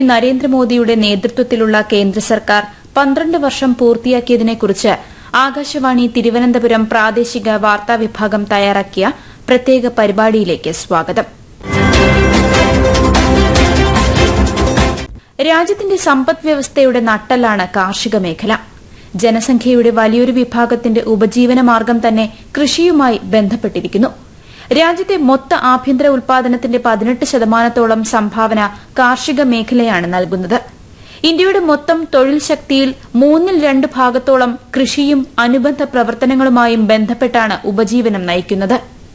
നരേന്ദ്രമോദിയുടെ നേതൃത്വത്തിലുള്ള കേന്ദ്ര സർക്കാർ പന്ത്രണ്ട് വർഷം പൂർത്തിയാക്കിയതിനെക്കുറിച്ച് ആകാശവാണി തിരുവനന്തപുരം പ്രാദേശിക വാർത്താ വിഭാഗം തയ്യാറാക്കിയ പ്രത്യേക പരിപാടിയിലേക്ക് സ്വാഗതം രാജ്യത്തിന്റെ സമ്പദ് വ്യവസ്ഥയുടെ നട്ടെല്ലാണ് കാർഷിക മേഖല ജനസംഖ്യയുടെ വലിയൊരു വിഭാഗത്തിന്റെ ഉപജീവനമാർഗം തന്നെ കൃഷിയുമായി ബന്ധപ്പെട്ടിരിക്കുന്നു രാജ്യത്തെ മൊത്ത ആഭ്യന്തര ഉൽപാദനത്തിന്റെ പതിനെട്ട് ശതമാനത്തോളം സംഭാവന കാർഷിക മേഖലയാണ് നൽകുന്നത് ഇന്ത്യയുടെ മൊത്തം തൊഴിൽ ശക്തിയിൽ മൂന്നിൽ രണ്ട് ഭാഗത്തോളം കൃഷിയും അനുബന്ധ പ്രവർത്തനങ്ങളുമായും ബന്ധപ്പെട്ടാണ് ഉപജീവനം നയിക്കുന്നത്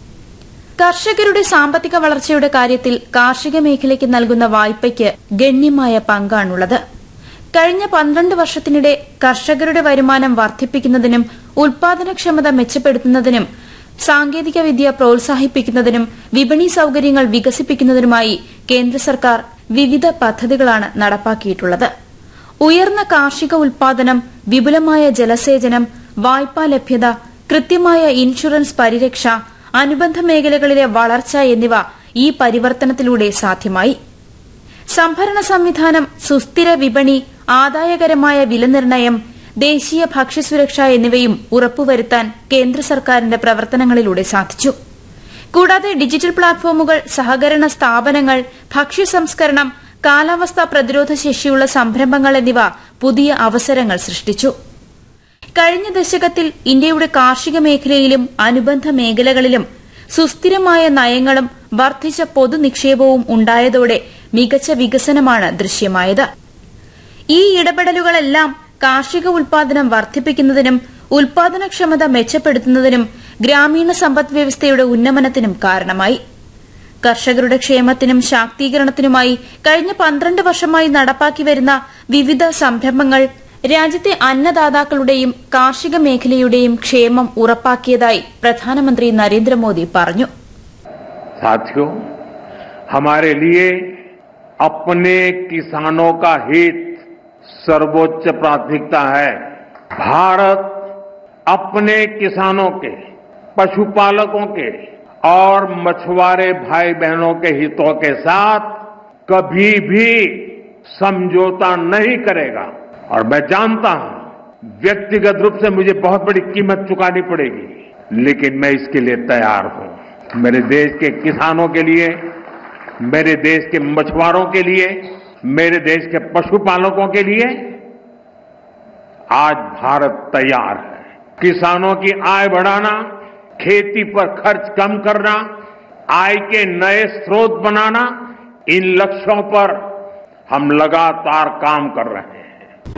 കർഷകരുടെ സാമ്പത്തിക വളർച്ചയുടെ കാര്യത്തിൽ കാർഷിക മേഖലയ്ക്ക് നൽകുന്ന വായ്പയ്ക്ക് ഗണ്യമായ പങ്കാണുള്ളത് കഴിഞ്ഞ പന്ത്രണ്ട് വർഷത്തിനിടെ കർഷകരുടെ വരുമാനം വർദ്ധിപ്പിക്കുന്നതിനും ഉൽപാദനക്ഷമത മെച്ചപ്പെടുത്തുന്നതിനും സാങ്കേതിക വിദ്യ പ്രോത്സാഹിപ്പിക്കുന്നതിനും വിപണി സൌകര്യങ്ങൾ വികസിപ്പിക്കുന്നതിനുമായി കേന്ദ്ര സർക്കാർ വിവിധ പദ്ധതികളാണ് നടപ്പാക്കിയിട്ടുള്ളത് ഉയർന്ന കാർഷിക ഉൽപാദനം വിപുലമായ ജലസേചനം വായ്പാ ലഭ്യത കൃത്യമായ ഇൻഷുറൻസ് പരിരക്ഷ അനുബന്ധ മേഖലകളിലെ വളർച്ച എന്നിവ ഈ പരിവർത്തനത്തിലൂടെ സാധ്യമായി സംഭരണ സംവിധാനം സുസ്ഥിര വിപണി ആദായകരമായ വിലനിർണ്ണയം ദേശീയ ഭക്ഷ്യസുരക്ഷ എന്നിവയും ഉറപ്പുവരുത്താൻ കേന്ദ്ര സർക്കാരിന്റെ പ്രവർത്തനങ്ങളിലൂടെ സാധിച്ചു കൂടാതെ ഡിജിറ്റൽ പ്ലാറ്റ്ഫോമുകൾ സഹകരണ സ്ഥാപനങ്ങൾ ഭക്ഷ്യ സംസ്കരണം കാലാവസ്ഥാ പ്രതിരോധ ശേഷിയുള്ള സംരംഭങ്ങൾ എന്നിവ പുതിയ അവസരങ്ങൾ സൃഷ്ടിച്ചു കഴിഞ്ഞ ദശകത്തിൽ ഇന്ത്യയുടെ കാർഷിക മേഖലയിലും അനുബന്ധ മേഖലകളിലും സുസ്ഥിരമായ നയങ്ങളും വർദ്ധിച്ച പൊതുനിക്ഷേപവും ഉണ്ടായതോടെ മികച്ച വികസനമാണ് ദൃശ്യമായത് ഈ ഇടപെടലുകളെല്ലാം കാർഷിക ഉൽപാദനം വർദ്ധിപ്പിക്കുന്നതിനും ഉൽപാദനക്ഷമത മെച്ചപ്പെടുത്തുന്നതിനും ഗ്രാമീണ സമ്പദ് വ്യവസ്ഥയുടെ ഉന്നമനത്തിനും കാരണമായി കർഷകരുടെ ക്ഷേമത്തിനും ശാക്തീകരണത്തിനുമായി കഴിഞ്ഞ പന്ത്രണ്ട് വർഷമായി നടപ്പാക്കി വരുന്ന വിവിധ സംരംഭങ്ങൾ രാജ്യത്തെ അന്നദാതാക്കളുടെയും കാർഷിക മേഖലയുടെയും ക്ഷേമം ഉറപ്പാക്കിയതായി പ്രധാനമന്ത്രി നരേന്ദ്രമോദി പറഞ്ഞു साथियों हमारे लिए अपने किसानों का हित सर्वोच्च प्राथमिकता है भारत अपने किसानों के पशुपालकों के और मछुआरे भाई बहनों के हितों के साथ कभी भी समझौता नहीं करेगा और मैं जानता हूं व्यक्तिगत रूप से मुझे बहुत बड़ी कीमत चुकानी पड़ेगी लेकिन मैं इसके लिए तैयार हूं मेरे देश के किसानों के लिए मेरे देश के मछुआरों के लिए मेरे देश के पशुपालकों के लिए आज भारत तैयार है किसानों की आय बढ़ाना खेती पर खर्च कम करना आय के नए स्रोत बनाना इन लक्ष्यों पर हम लगातार काम कर रहे हैं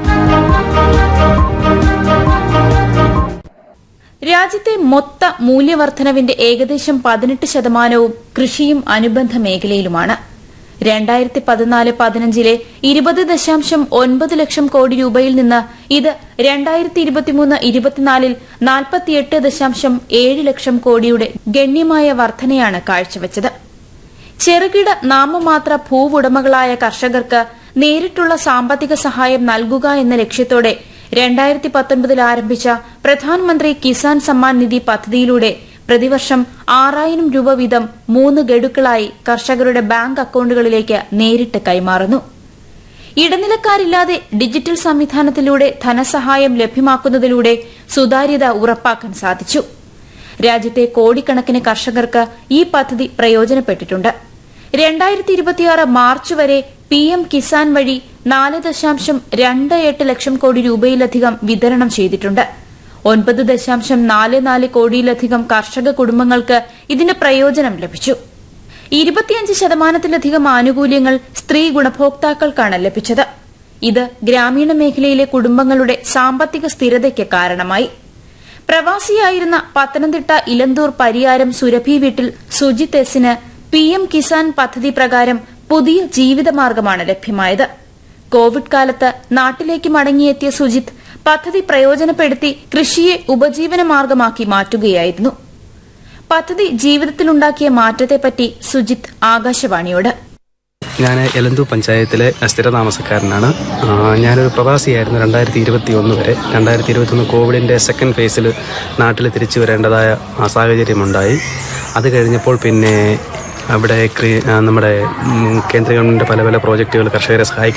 രാജ്യത്തെ മൊത്ത മൂല്യവർദ്ധനവിന്റെ ഏകദേശം പതിനെട്ട് ശതമാനവും കൃഷിയും അനുബന്ധ മേഖലയിലുമാണ് രണ്ടായിരത്തി പതിനാല് പതിനഞ്ചിലെ ഇരുപത് ദശാംശം ഒൻപത് ലക്ഷം കോടി രൂപയിൽ നിന്ന് ഇത് രണ്ടായിരത്തി ഇരുപത്തിമൂന്ന് ഇരുപത്തിനാലിൽ നാൽപ്പത്തിയെട്ട് ദശാംശം ഏഴ് ലക്ഷം കോടിയുടെ ഗണ്യമായ വർധനയാണ് കാഴ്ചവച്ചത് ചെറുകിട നാമമാത്ര ഭൂവുടമകളായ കർഷകർക്ക് നേരിട്ടുള്ള സാമ്പത്തിക സഹായം നൽകുക എന്ന ലക്ഷ്യത്തോടെ രണ്ടായിരത്തി പത്തൊൻപതിൽ ആരംഭിച്ച പ്രധാനമന്ത്രി കിസാൻ സമ്മാൻ നിധി പദ്ധതിയിലൂടെ പ്രതിവർഷം ആറായിരം രൂപ വീതം മൂന്ന് ഗഡുക്കളായി കർഷകരുടെ ബാങ്ക് അക്കൌണ്ടുകളിലേക്ക് നേരിട്ട് കൈമാറുന്നു ഇടനിലക്കാരില്ലാതെ ഡിജിറ്റൽ സംവിധാനത്തിലൂടെ ധനസഹായം ലഭ്യമാക്കുന്നതിലൂടെ സുതാര്യത ഉറപ്പാക്കാൻ സാധിച്ചു രാജ്യത്തെ കോടിക്കണക്കിന് കർഷകർക്ക് ഈ പദ്ധതി പ്രയോജനപ്പെട്ടിട്ടുണ്ട് രണ്ടായിരത്തി ഇരുപത്തിയാറ് മാർച്ച് വരെ പി എം കിസാൻ വഴി നാല് ദശാംശം രണ്ട് എട്ട് ലക്ഷം കോടി രൂപയിലധികം വിതരണം ചെയ്തിട്ടുണ്ട് ഒൻപത് ദശാംശം നാല് നാല് കോടിയിലധികം കർഷക കുടുംബങ്ങൾക്ക് ഇതിന്റെ പ്രയോജനം ലഭിച്ചു ഇരുപത്തിയഞ്ച് ശതമാനത്തിലധികം ആനുകൂല്യങ്ങൾ സ്ത്രീ ഗുണഭോക്താക്കൾക്കാണ് ലഭിച്ചത് ഇത് ഗ്രാമീണ മേഖലയിലെ കുടുംബങ്ങളുടെ സാമ്പത്തിക സ്ഥിരതയ്ക്ക് കാരണമായി പ്രവാസിയായിരുന്ന പത്തനംതിട്ട ഇലന്തൂർ പരിയാരം സുരഭി വീട്ടിൽ സുജിത് എസിന് പി എം കിസാൻ പദ്ധതി പ്രകാരം പുതിയ ജീവിതമാർഗമാണ് ലഭ്യമായത് കോവിഡ് കാലത്ത് നാട്ടിലേക്ക് മടങ്ങിയെത്തിയ സുജിത് പദ്ധതി പ്രയോജനപ്പെടുത്തി കൃഷിയെ ഉപജീവനമാർഗമാക്കി മാറ്റുകയായിരുന്നു പദ്ധതി ജീവിതത്തിലുണ്ടാക്കിയ മാറ്റത്തെപ്പറ്റി സുജിത് ആകാശവാണിയോട് ഞാൻ എലന്തു പഞ്ചായത്തിലെ സ്ഥിരതാമസക്കാരനാണ് ആ, ഞാനൊരു പ്രവാസിയായിരുന്നു രണ്ടായിരത്തി ഇരുപത്തി ഒന്ന് വരെ രണ്ടായിരത്തി ഇരുപത്തി ഒന്ന് കോവിഡിൻ്റെ സെക്കൻഡ് ഫേസിൽ നാട്ടിൽ തിരിച്ചു വരേണ്ടതായ ആ സാഹചര്യമുണ്ടായി അത് കഴിഞ്ഞപ്പോൾ പിന്നെ അവിടെ ക്രി- ആ, നമ്മുടെ ഉം, കേന്ദ്ര ഗവൺമെൻറ് പല പല പ്രോജക്റ്റുകൾ കർഷകരെ സഹായിക്കാൻ